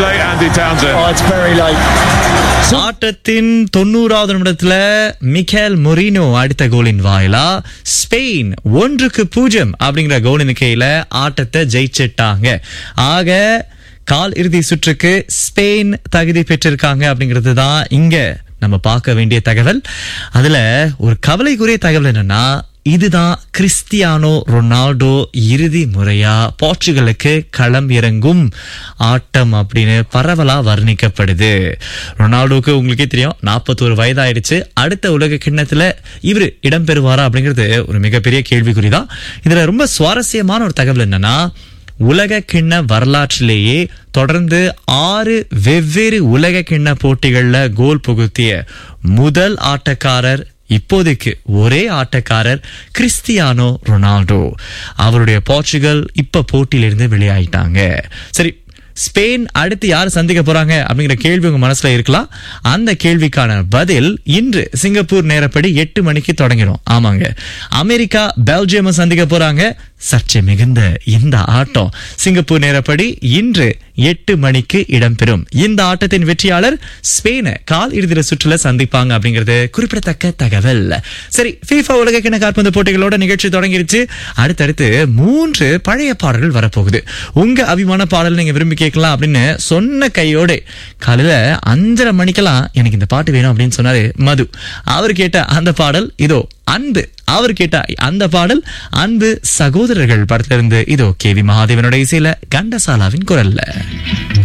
late, Andy Townsend. Oh, it's very late. ஆட்டத்தின் தொண்ணூறாவது நிமிடத்துல Michael Moreno அடித்த கோலின் வாயிலா ஸ்பெயின் ஒன்றுக்கு பூஜ்ஜியம் அப்படிங்கிற கோல் எண்ணிக்கையில ஆட்டத்தை ஜெயிச்சிட்டாங்க ஆக கால் இறுதி சுற்றுக்கு ஸ்பெயின் தகுதி பெற்றிருக்காங்க அப்படிங்கிறது தான் இங்க நம்ம பார்க்க வேண்டிய தகவல் அதுல ஒரு கவலைக்குரிய தகவல் என்னன்னா இதுதான் கிறிஸ்டியானோ ரொனால்டோ இறுதி முறையா போர்ச்சுகலுக்கு களம் இறங்கும் ஆட்டம் அப்படின்னு பரவலா வர்ணிக்கப்படுது ரொனால்டோக்கு உங்களுக்கே தெரியும் நாற்பத்தோரு வயதாயிடுச்சு அடுத்த உலக கிண்ணத்துல இவரு இடம்பெறுவாரா அப்படிங்கிறது ஒரு மிகப்பெரிய கேள்விக்குறிதான் இதுல ரொம்ப சுவாரஸ்யமான ஒரு தகவல் என்னன்னா உலக கிண்ண வரலாற்றிலேயே தொடர்ந்து ஆறு வெவ்வேறு உலக கிண்ண போட்டிகள்ல கோல் புகுத்திய முதல் ஆட்டக்காரர் இப்போதைக்கு ஒரே ஆட்டக்காரர் கிறிஸ்டியானோ ரொனால்டோ அவருடைய போர்ச்சுகல் இப்ப போட்டியிலிருந்து வெளியாயிட்டாங்க சரி ஸ்பெயின் அடுத்து யார் சந்திக்க போறாங்க அப்படிங்கிற கேள்வி உங்க மனசுல இருக்கலாம் அந்த கேள்விக்கான பதில் இன்று சிங்கப்பூர் நேரப்படி எட்டு மணிக்கு தொடங்கிடும் ஆமாங்க அமெரிக்கா பெல்ஜியம் சந்திக்க போறாங்க சர்ச்சை மிகுந்த இந்த ஆட்டம் சிங்கப்பூர் நேரப்படி இன்று எட்டு மணிக்கு இடம்பெறும் இந்த ஆட்டத்தின் வெற்றியாளர் ஸ்பெயினை கால் இறுதி சுற்றுல சந்திப்பாங்க அப்படிங்கிறது குறிப்பிடத்தக்க தகவல் சரி FIFA உலக கிண காற்பந்து போட்டிகளோட நிகழ்ச்சி தொடங்கிருச்சு அடுத்தடுத்து மூன்று பழைய பாடல்கள் வரப்போகுது உங்க அபிமான பாடல் நீங்க விரும்பி கேட்கலாம் அப்படின்னு சொன்ன கையோட காலையில அஞ்சரை மணிக்கெல்லாம் எனக்கு இந்த பாட்டு வேணும் அப்படின்னு சொன்னாரு மது அவர் கேட்ட அந்த பாடல் இதோ அன்பு அவர் கேட்ட அந்த பாடல் அன்பு சகோதரர்கள் படத்திலிருந்து இதோ கேவி மகாதேவனுடைய இசையில கண்டசாலாவின் குரல்ல